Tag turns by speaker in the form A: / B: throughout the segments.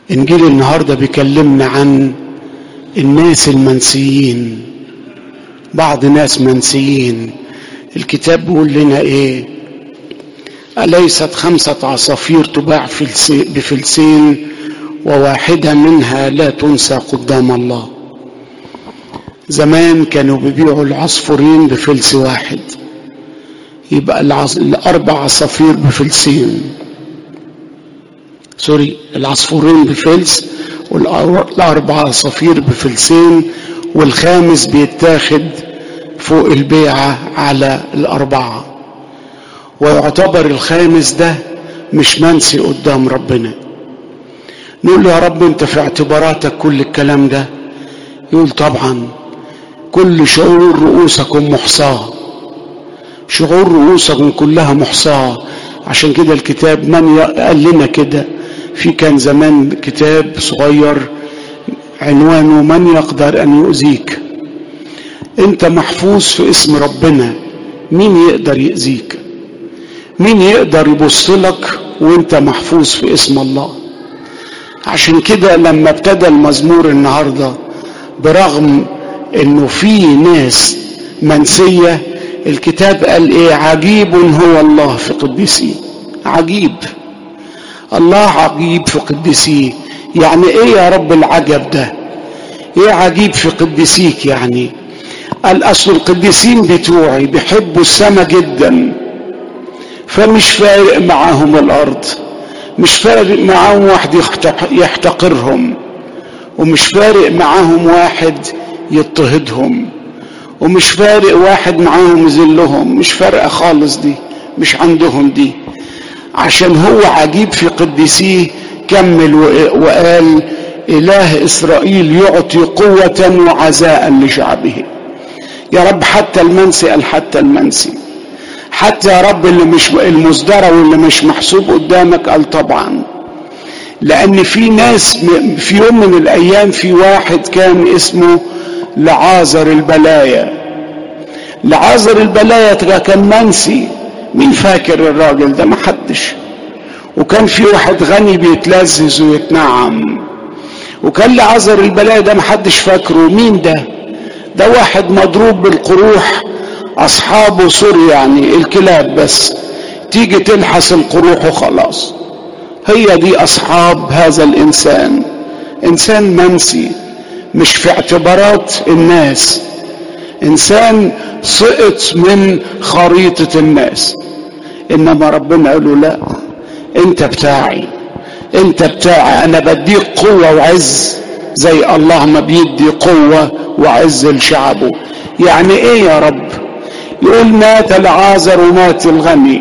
A: انجيل النهارده بيكلمنا عن الناس المنسيين بعض ناس منسيين الكتاب بيقول لنا ايه أليست خمسة عصافير تباع بفلسين وواحدة منها لا تنسى قدام الله زمان كانوا بيبيعوا العصفورين بفلس واحد يبقى العص... الأربع عصافير بفلسين سوري العصفورين بفلس والأربع عصافير بفلسين والخامس بيتاخد فوق البيعة على الأربعة ويعتبر الخامس ده مش منسي قدام ربنا نقول له يا رب انت في اعتباراتك كل الكلام ده يقول طبعا كل شعور رؤوسكم محصاه شعور رؤوسكم كلها محصاه عشان كده الكتاب من قال لنا كده في كان زمان كتاب صغير عنوانه من يقدر ان يؤذيك انت محفوظ في اسم ربنا مين يقدر يأذيك مين يقدر يبص لك وانت محفوظ في اسم الله عشان كده لما ابتدى المزمور النهارده برغم انه في ناس منسيه الكتاب قال ايه عجيب هو الله في قديسيه عجيب الله عجيب في قديسيه يعني ايه يا رب العجب ده ايه عجيب في قديسيك يعني قال اصل القديسين بتوعي بيحبوا السماء جدا فمش فارق معاهم الارض مش فارق معاهم واحد يحتقرهم ومش فارق معاهم واحد يضطهدهم ومش فارق واحد معاهم يذلهم مش فارقه خالص دي مش عندهم دي عشان هو عجيب في قديسيه كمل وقال اله اسرائيل يعطي قوه وعزاء لشعبه يا رب حتى المنسي قال حتى المنسي حتى يا رب اللي مش المصدرة واللي مش محسوب قدامك قال طبعا لأن في ناس في يوم من الأيام في واحد كان اسمه لعازر البلايا لعازر البلايا كان منسي مين فاكر الراجل ده محدش وكان في واحد غني بيتلذذ ويتنعم وكان لعازر البلايا ده محدش فاكره مين ده ده واحد مضروب بالقروح اصحابه سور يعني الكلاب بس تيجي تلحس القروح وخلاص هي دي اصحاب هذا الانسان انسان منسي مش في اعتبارات الناس انسان سقط من خريطة الناس انما ربنا قال له لا انت بتاعي انت بتاعي انا بديك قوة وعز زي الله ما بيدي قوة وعز لشعبه يعني ايه يا رب يقول مات العازر ومات الغني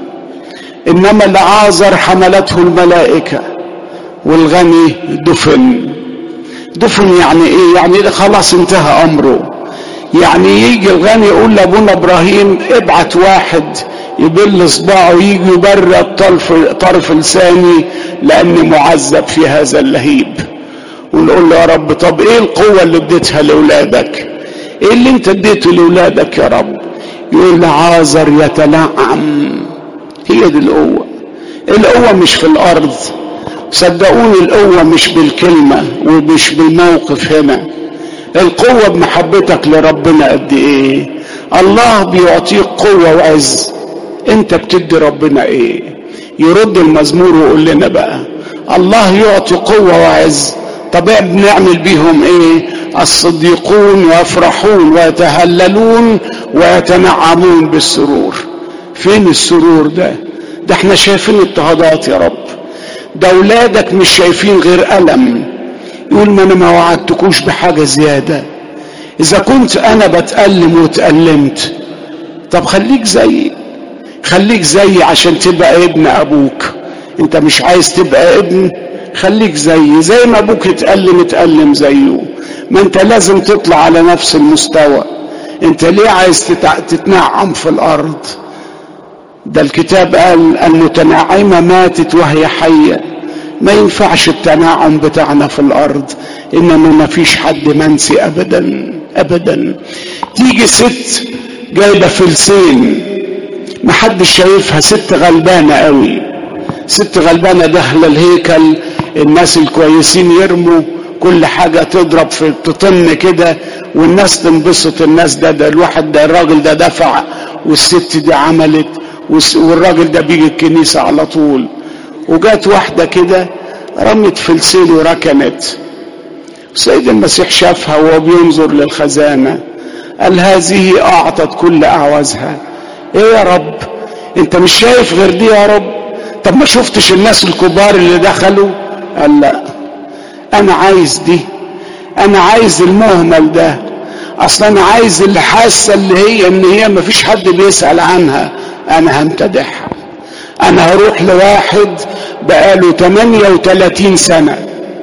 A: انما العازر حملته الملائكة والغني دفن دفن يعني ايه يعني خلاص انتهى امره يعني يجي الغني يقول لابونا ابراهيم ابعت واحد يبل صباعه يجي يبرد طرف طرف لساني لاني معذب في هذا اللهيب ونقول له يا رب طب ايه القوة اللي اديتها لاولادك ايه اللي انت اديته لاولادك يا رب يقول لعازر يتنعم هي دي القوة القوة مش في الارض صدقوني القوة مش بالكلمة ومش بالموقف هنا القوة بمحبتك لربنا قد ايه الله بيعطيك قوة وعز انت بتدي ربنا ايه يرد المزمور ويقول لنا بقى الله يعطي قوة وعز طب بنعمل بيهم ايه الصديقون يفرحون ويتهللون ويتنعمون بالسرور فين السرور ده ده احنا شايفين اضطهادات يا رب ده اولادك مش شايفين غير الم يقول ما انا ما وعدتكوش بحاجه زياده اذا كنت انا بتالم وتالمت طب خليك زيي خليك زيي عشان تبقى ابن ابوك انت مش عايز تبقى ابن خليك زيي زي ما ابوك اتألم اتألم زيه ما انت لازم تطلع على نفس المستوى انت ليه عايز تتع... تتنعم في الارض ده الكتاب قال المتنعمة ماتت وهي حية ما ينفعش التنعم بتاعنا في الارض انما ما فيش حد منسي ابدا ابدا تيجي ست جايبه فلسين محدش شايفها ست غلبانه قوي ست غلبانه داخله الهيكل الناس الكويسين يرموا كل حاجة تضرب في تطن كده والناس تنبسط الناس ده ده الواحد ده الراجل ده دفع والست دي عملت والراجل ده بيجي الكنيسة على طول وجات واحدة كده رمت فلسين وركنت سيد المسيح شافها وهو بينظر للخزانة قال هذه أعطت كل أعوازها إيه يا رب أنت مش شايف غير دي يا رب طب ما شفتش الناس الكبار اللي دخلوا قال لا أنا عايز دي أنا عايز المهمل ده أصلا أنا عايز اللي حاسة اللي هي إن هي مفيش حد بيسأل عنها أنا همتدحها أنا هروح لواحد بقاله 38 سنة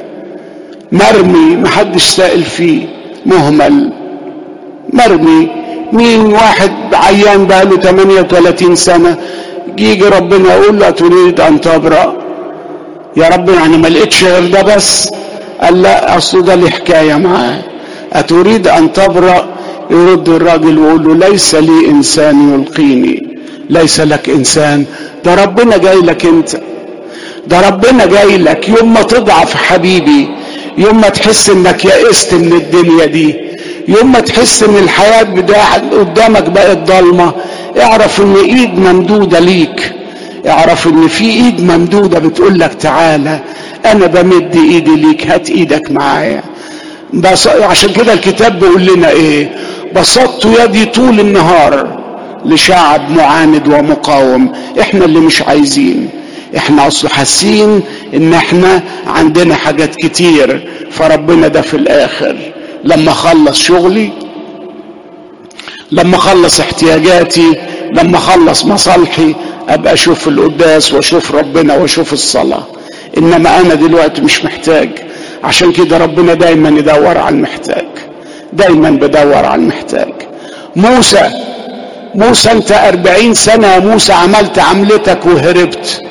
A: مرمي محدش سائل فيه مهمل مرمي مين واحد عيان بقاله 38 سنة يجي ربنا يقول له تريد أن تبرأ يا رب يعني ما لقيتش غير ده بس قال لا أصل ده لي حكاية معاه أتريد أن تبرأ يرد الراجل ويقول له ليس لي إنسان يلقيني ليس لك إنسان ده ربنا جاي لك أنت ده ربنا جاي لك يوم ما تضعف حبيبي يوم ما تحس انك يئست من الدنيا دي يوم ما تحس ان الحياة بتاعت قدامك بقت ضلمة اعرف ان ايد ممدودة ليك اعرف ان في ايد ممدودة بتقول لك تعالى انا بمد ايدي ليك هات ايدك معايا بس عشان كده الكتاب بيقول لنا ايه بسطت يدي طول النهار لشعب معاند ومقاوم احنا اللي مش عايزين احنا اصل حاسين ان احنا عندنا حاجات كتير فربنا ده في الاخر لما اخلص شغلي لما اخلص احتياجاتي لما اخلص مصالحي ابقى اشوف القداس واشوف ربنا واشوف الصلاه انما انا دلوقتي مش محتاج عشان كده ربنا دايما يدور على المحتاج دايما بدور على المحتاج موسى موسى انت اربعين سنة يا موسى عملت عملتك وهربت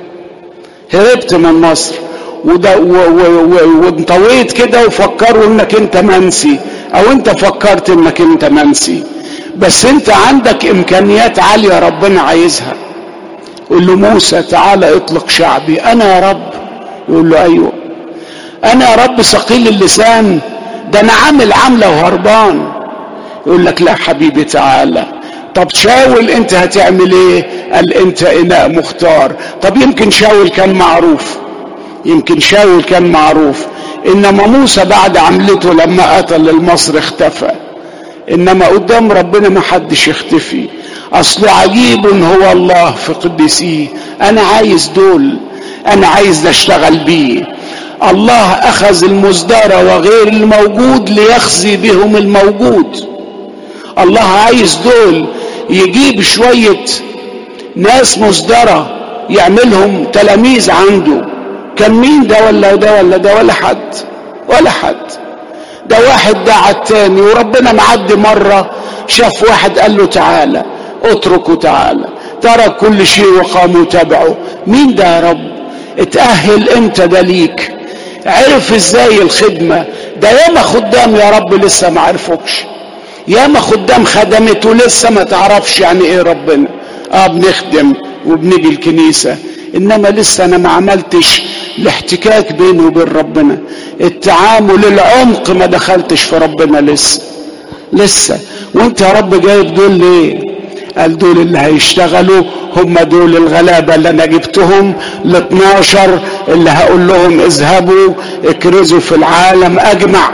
A: هربت من مصر وده وانطويت كده وفكروا انك انت منسي او انت فكرت انك انت منسي بس انت عندك امكانيات عالية ربنا عايزها قول له موسى تعالى اطلق شعبي انا يا رب يقول له ايوه انا يا رب ثقيل اللسان ده انا عامل عامله وهربان يقول لك لا حبيبي تعالى طب شاول انت هتعمل ايه قال انت اناء مختار طب يمكن شاول كان معروف يمكن شاول كان معروف انما موسى بعد عملته لما قتل المصر اختفى انما قدام ربنا ما حدش يختفي اصل عجيب هو الله في قدسيه انا عايز دول انا عايز اشتغل بيه الله اخذ المزدرى وغير الموجود ليخزي بهم الموجود الله عايز دول يجيب شوية ناس مصدرة يعملهم تلاميذ عنده كان مين ده ولا ده ولا ده ولا حد ولا حد ده واحد دعا التاني وربنا معدي مرة شاف واحد قال له تعالى اتركه تعالى ترك كل شيء وقام وتابعه مين ده يا رب اتأهل امتى ده ليك عرف ازاي الخدمة ده ياما خدام يا رب لسه ما عرفوكش ياما خدام خدمته لسه ما تعرفش يعني ايه ربنا اه بنخدم وبنيجي الكنيسة انما لسه انا ما عملتش الاحتكاك بيني وبين ربنا التعامل العمق ما دخلتش في ربنا لسه لسه وانت يا رب جايب دول ليه قال دول اللي هيشتغلوا هم دول الغلابة اللي انا جبتهم ال 12 اللي هقول لهم اذهبوا اكرزوا في العالم اجمع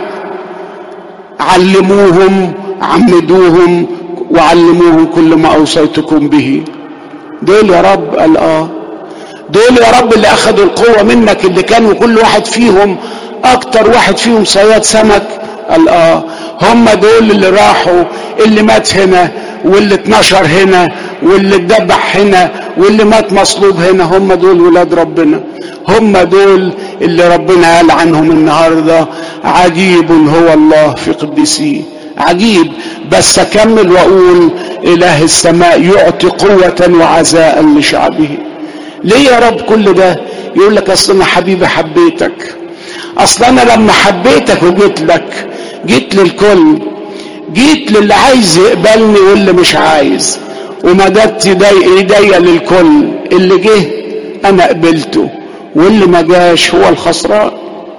A: علموهم عمدوهم وعلموهم كل ما اوصيتكم به دول يا رب قال اه دول يا رب اللي اخذوا القوة منك اللي كانوا كل واحد فيهم اكتر واحد فيهم صياد سمك قال اه هم دول اللي راحوا اللي مات هنا واللي اتنشر هنا واللي اتذبح هنا واللي مات مصلوب هنا هم دول ولاد ربنا هم دول اللي ربنا قال عنهم النهارده عجيب هو الله في قدسيه عجيب بس اكمل واقول اله السماء يعطي قوة وعزاء لشعبه ليه يا رب كل ده يقول لك اصل انا حبيبي حبيتك اصل انا لما حبيتك وجيت لك جيت للكل جيت للي عايز يقبلني واللي مش عايز ومددت ايديا للكل اللي جه انا قبلته واللي ما جاش هو الخسران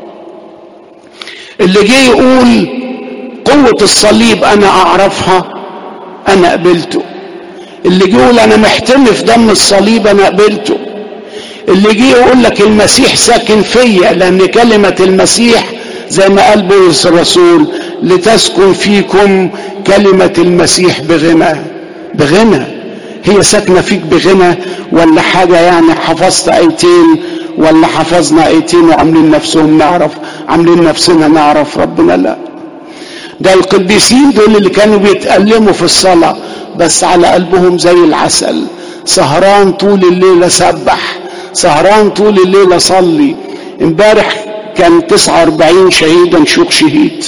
A: اللي جه يقول قوة الصليب أنا أعرفها أنا قبلته اللي جه يقول أنا محتمي في دم الصليب أنا قبلته اللي جه يقول لك المسيح ساكن فيا لأن كلمة المسيح زي ما قال بولس الرسول لتسكن فيكم كلمة المسيح بغنى بغنى هي ساكنة فيك بغنى ولا حاجة يعني حفظت ايتين ولا حفظنا ايتين وعاملين نفسهم نعرف عاملين نفسنا نعرف ربنا لا ده القديسين دول اللي كانوا بيتألموا في الصلاة بس على قلبهم زي العسل سهران طول الليل اسبح سهران طول الليل اصلي امبارح كان 49 شهيدا شوق شهيد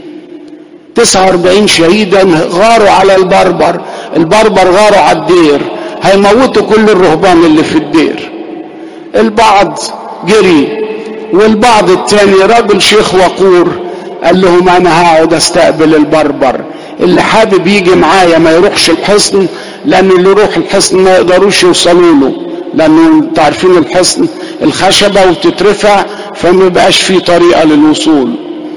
A: 49 شهيدا غاروا على البربر البربر غاروا على الدير هيموتوا كل الرهبان اللي في الدير البعض جري والبعض التاني راجل شيخ وقور قال لهم انا هقعد استقبل البربر اللي حابب يجي معايا ما يروحش الحصن لان اللي يروح الحصن ما يقدروش يوصلوا له لانه انتوا عارفين الحصن الخشبه وتترفع فما بقاش فيه طريقه للوصول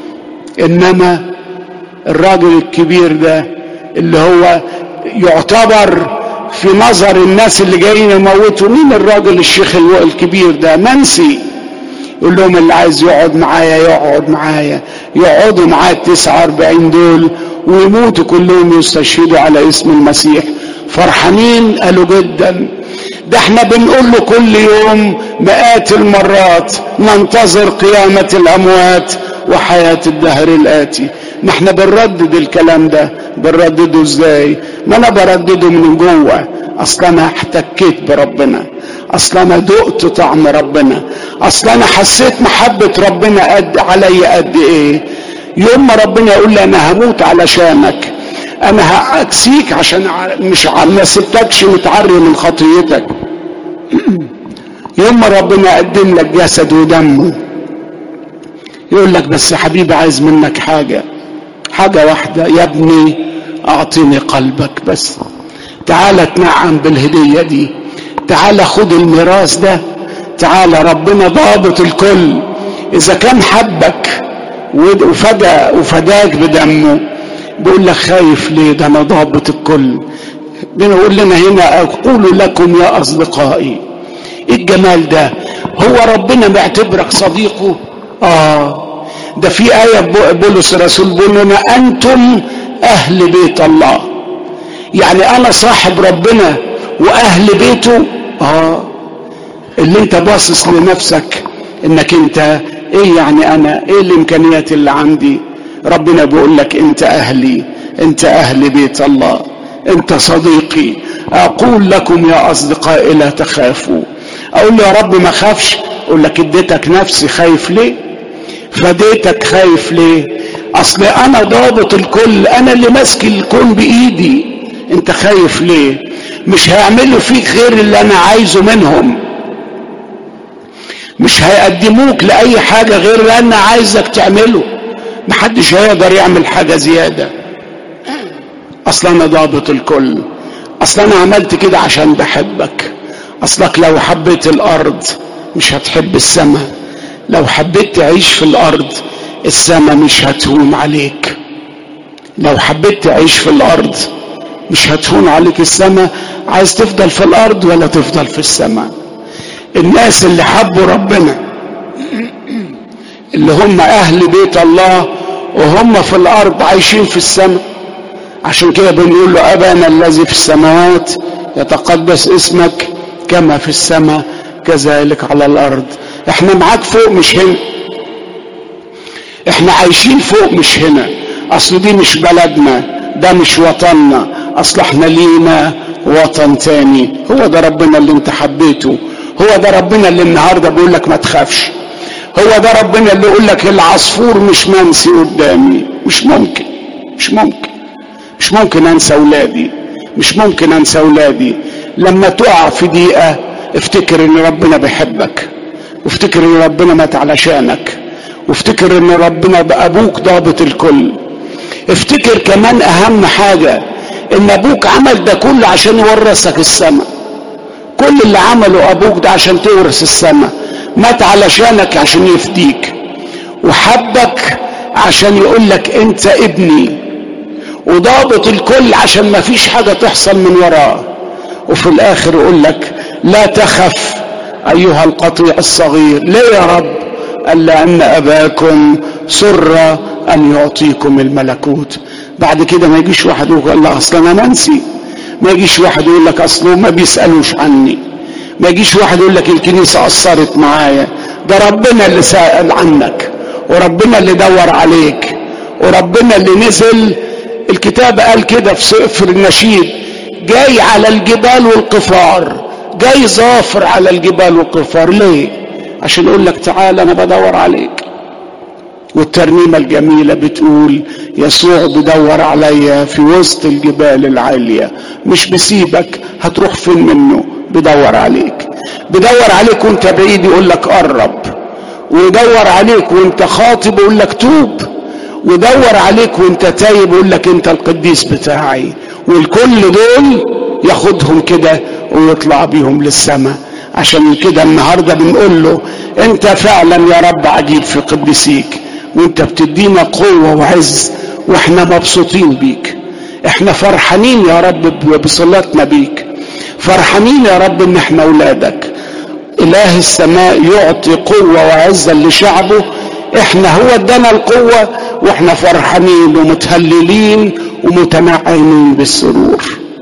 A: انما الراجل الكبير ده اللي هو يعتبر في نظر الناس اللي جايين يموتوا مين الراجل الشيخ الكبير ده منسي يقول لهم اللي عايز يقعد معايا يقعد معايا يقعدوا معاه ال 49 دول ويموتوا كلهم يستشهدوا على اسم المسيح فرحانين قالوا جدا ده احنا بنقول له كل يوم مئات المرات ننتظر قيامة الأموات وحياة الدهر الآتي ما احنا بنردد الكلام ده بنردده ازاي ما انا بردده من جوه اصل انا احتكيت بربنا اصل انا دقت طعم ربنا اصل انا حسيت محبة ربنا قد علي قد ايه يوم ما ربنا يقول لي انا هموت علشانك انا هاكسيك عشان مش ما سبتكش متعري من خطيتك يوم ما ربنا يقدم لك جسد ودمه يقول لك بس يا حبيبي عايز منك حاجة حاجة واحدة يا ابني اعطيني قلبك بس تعال تنعم بالهدية دي تعال خد الميراث ده تعال ربنا ضابط الكل اذا كان حبك وفدى وفداك بدمه بيقول لك خايف ليه ده انا ضابط الكل بنقول لنا هنا اقول لكم يا اصدقائي ايه الجمال ده هو ربنا معتبرك صديقه اه ده في آية بولس الرسول بيقول لنا أنتم أهل بيت الله يعني أنا صاحب ربنا وأهل بيته آه اللي أنت باصص لنفسك إنك أنت إيه يعني أنا إيه الإمكانيات اللي عندي ربنا بيقول لك أنت أهلي أنت أهل بيت الله أنت صديقي أقول لكم يا أصدقائي لا تخافوا أقول له يا رب ما خافش أقول لك اديتك نفسي خايف ليه فديتك خايف ليه اصل انا ضابط الكل انا اللي ماسك الكون بايدي انت خايف ليه مش هيعملوا فيك غير اللي انا عايزه منهم مش هيقدموك لاي حاجة غير اللي انا عايزك تعمله محدش هيقدر يعمل حاجة زيادة اصل انا ضابط الكل اصل انا عملت كده عشان بحبك اصلك لو حبيت الارض مش هتحب السماء لو حبيت تعيش في الارض السماء مش هتهون عليك لو حبيت تعيش في الارض مش هتهون عليك السماء عايز تفضل في الارض ولا تفضل في السماء الناس اللي حبوا ربنا اللي هم اهل بيت الله وهم في الارض عايشين في السماء عشان كده بنقول له ابانا الذي في السماوات يتقدس اسمك كما في السماء كذلك على الارض احنا معاك فوق مش هنا احنا عايشين فوق مش هنا اصل دي مش بلدنا ده مش وطننا اصل احنا لينا وطن تاني هو ده ربنا اللي انت حبيته هو ده ربنا اللي النهارده بيقول لك ما تخافش هو ده ربنا اللي يقول لك العصفور مش منسي قدامي مش ممكن مش ممكن مش ممكن انسى اولادي مش ممكن انسى اولادي لما تقع في دقيقه افتكر ان ربنا بيحبك وافتكر ان ربنا مات علشانك وافتكر ان ربنا ابوك ضابط الكل افتكر كمان اهم حاجه ان ابوك عمل ده كله عشان يورثك السماء كل اللي عمله ابوك ده عشان تورث السماء مات علشانك عشان يفديك وحبك عشان يقول لك انت ابني وضابط الكل عشان ما فيش حاجة تحصل من وراه وفي الاخر يقول لك لا تخف ايها القطيع الصغير ليه يا رب قال لان اباكم سر ان يعطيكم الملكوت بعد كده ما يجيش واحد يقول الله اصلا انا منسي ما يجيش واحد يقول لك اصله ما بيسالوش عني ما يجيش واحد يقول لك الكنيسه قصرت معايا ده ربنا اللي سال عنك وربنا اللي دور عليك وربنا اللي نزل الكتاب قال كده في سفر النشيد جاي على الجبال والقفار جاي ظافر على الجبال والقفار ليه عشان يقول لك تعال انا بدور عليك والترنيمة الجميلة بتقول يسوع بدور عليا في وسط الجبال العالية مش بسيبك هتروح فين منه بدور عليك بدور عليك وانت بعيد يقول لك قرب ويدور عليك وانت خاطب يقول لك توب ودور عليك وانت تايب يقول لك انت القديس بتاعي والكل دول ياخدهم كده ويطلع بيهم للسماء عشان كده النهارده بنقول له انت فعلا يا رب عجيب في قديسيك وانت بتدينا قوه وعز واحنا مبسوطين بيك احنا فرحانين يا رب بصلاتنا بيك فرحانين يا رب ان احنا اولادك اله السماء يعطي قوه وعزا لشعبه احنا هو ادانا القوه واحنا فرحانين ومتهللين ومتنعمين بالسرور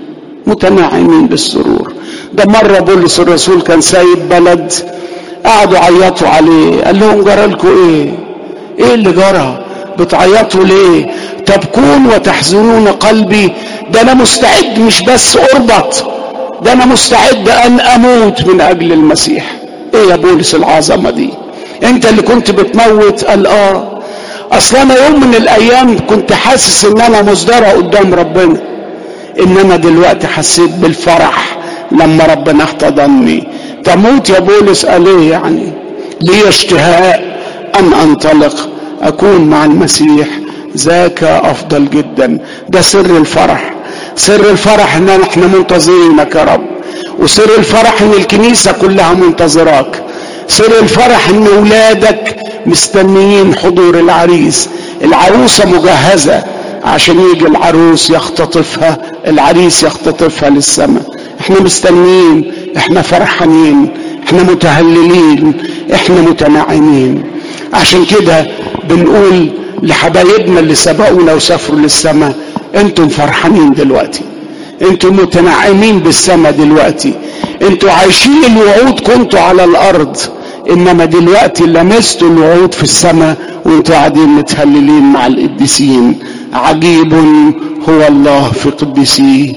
A: متنعمين بالسرور ده مرة بولس الرسول كان سايب بلد قعدوا عيطوا عليه قال لهم جرى لكم ايه ايه اللي جرى بتعيطوا ليه تبكون وتحزنون قلبي ده انا مستعد مش بس اربط ده انا مستعد ان اموت من اجل المسيح ايه يا بولس العظمه دي انت اللي كنت بتموت قال اه اصل انا يوم من الايام كنت حاسس ان انا مصدره قدام ربنا انما دلوقتي حسيت بالفرح لما ربنا احتضني تموت يا بولس قال ايه يعني لي اشتهاء ان انطلق اكون مع المسيح ذاك افضل جدا ده سر الفرح سر الفرح ان احنا منتظرينك يا رب وسر الفرح ان الكنيسه كلها منتظراك سر الفرح ان اولادك مستنيين حضور العريس العروسه مجهزه عشان يجي العروس يختطفها العريس يختطفها للسماء احنا مستنيين احنا فرحانين احنا متهللين احنا متنعمين عشان كده بنقول لحبايبنا اللي سبقونا وسافروا للسماء انتم فرحانين دلوقتي انتم متنعمين بالسماء دلوقتي انتوا عايشين الوعود كنتوا على الارض انما دلوقتي لمستوا الوعود في السماء وانتوا قاعدين متهللين مع القديسين عجيب هو الله في قدسيه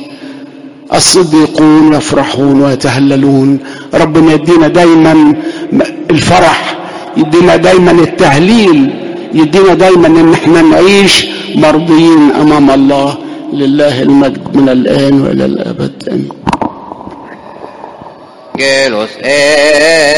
A: الصديقون يفرحون ويتهللون ربنا يدينا دايما الفرح يدينا دايما التهليل يدينا دايما ان احنا نعيش مرضيين امام الله لله المجد من الان والى الابد امين